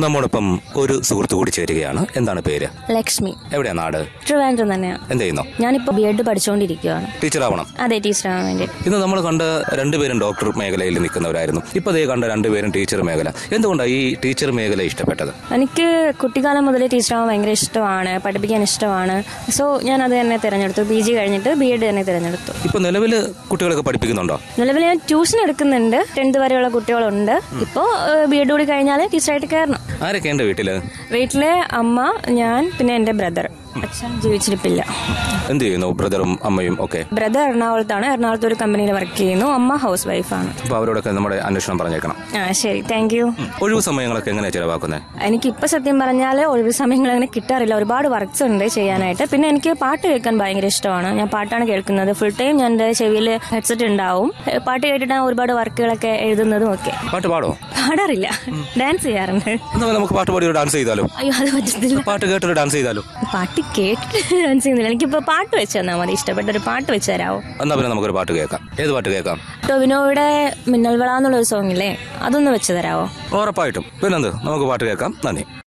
നമ്മോടൊപ്പം ഒരു സുഹൃത്തു കൂടി ചേരുകയാണ് എന്താണ് പേര് ലക്ഷ്മി എവിടെയാ നാട് ട്രിവാൻഡ്രം തന്നെയാണ് എന്ത് ചെയ്യുന്നു ഞാനിപ്പോൾ ബി എഡ് പഠിച്ചുകൊണ്ടിരിക്കുകയാണ് ടീച്ചർ ആവണം അതെ ടീച്ചറാകാൻ വേണ്ടി ഇന്ന് നമ്മൾ കണ്ട രണ്ടുപേരും ഡോക്ടർ മേഖലയിൽ നിൽക്കുന്നവരായിരുന്നു ഇപ്പൊ ദേ കണ്ട രണ്ടുപേരും ടീച്ചർ മേഖല എന്തുകൊണ്ടാണ് ഈ ടീച്ചർ മേഖല ഇഷ്ടപ്പെട്ടത് എനിക്ക് കുട്ടിക്കാലം മുതലേ ടീച്ചറാവാൻ ഭയങ്കര ഇഷ്ടമാണ് പഠിപ്പിക്കാൻ ഇഷ്ടമാണ് സോ ഞാൻ അത് തന്നെ തിരഞ്ഞെടുത്തു പി ജി കഴിഞ്ഞിട്ട് ബി എഡ് തന്നെ തിരഞ്ഞെടുത്തു ഇപ്പൊ നിലവിൽ കുട്ടികളൊക്കെ പഠിപ്പിക്കുന്നുണ്ടോ നിലവിൽ ഞാൻ ട്യൂഷൻ എടുക്കുന്നുണ്ട് ടെൻത്ത് വരെയുള്ള കുട്ടികളുണ്ട് ഇപ്പോൾ ബി എഡ് കൂടി കഴിഞ്ഞാൽ ടീച്ചറായിട്ട് കയറണം ആരൊക്കെ ഉണ്ട് വീട്ടില് വീട്ടിലെ അമ്മ ഞാൻ പിന്നെ എൻ്റെ ബ്രദർ അച്ഛൻ ജീവിച്ചിരിപ്പില്ല എന്ത് ചെയ്യുന്നു ബ്രദറും അമ്മയും ഒക്കെ ബ്രദർ എറണാകുളത്താണ് എറണാകുളത്ത് ഒരു കമ്പനിയിൽ വർക്ക് ചെയ്യുന്നു അമ്മ ഹൗസ് വൈഫാണ് അപ്പൊ അവരോടൊക്കെ നമ്മുടെ അന്വേഷണം പറഞ്ഞേക്കണം ആ ശരി താങ്ക് യു ഒഴിവ് സമയങ്ങളൊക്കെ എങ്ങനെയാ ചിലവാക്കുന്നത് എനിക്കിപ്പോൾ സത്യം പറഞ്ഞാൽ ഒഴിവ് സമയങ്ങൾ അങ്ങനെ കിട്ടാറില്ല ഒരുപാട് വർക്ക്സ് ഉണ്ട് ചെയ്യാനായിട്ട് പിന്നെ എനിക്ക് പാട്ട് കേൾക്കാൻ ഭയങ്കര ഇഷ്ടമാണ് ഞാൻ പാട്ടാണ് കേൾക്കുന്നത് ഫുൾ ടൈം ഞാൻ എൻ്റെ ചെവിയിൽ ഹെഡ്സെറ്റ് ഉണ്ടാവും ഏ, പാട്ട് കേട്ടിട്ടാണ് ഒരുപാട് വർക്കുകളൊക്കെ എഴുതുന്നതും ഒക്കെ പാട്ട് പാടോ പാടാറില്ല ഡാൻസ് ചെയ്യാറുണ്ട് എന്നാ നമുക്ക് പാട്ട് പാടി ഒരു ഡാൻസ് ചെയ്താലോ അയ്യോ അത് പറ്റത്തില്ല പാട്ട് കേട്ടൊരു ഡാൻസ് ചെയ്താലോ പാട്ട് കേട്ടിട്ട് ഡാൻസ് ചെയ്യുന്നില്ല എനിക്കിപ്പോൾ പാട്ട് വെച്ച് തന്നാൽ മതി ഇഷ്ടപ്പെട്ട ഒരു പാട്ട് വെച്ച് തരാമോ എന്നാ പിന്നെ നമുക്കൊരു പാട്ട് കേൾക്കാം ഏത് പാട്ട് കേൾക്കാം ടൊവിനോയുടെ മിന്നൽ വിള എന്നുള്ളൊരു സോങ് ഇല്ലേ അതൊന്ന് വെച്ച് തരാമോ ഉറപ്പായിട്ടും പിന്നെന്ത് നമുക്ക് പാട്ട് കേൾക്കാം നന്ദി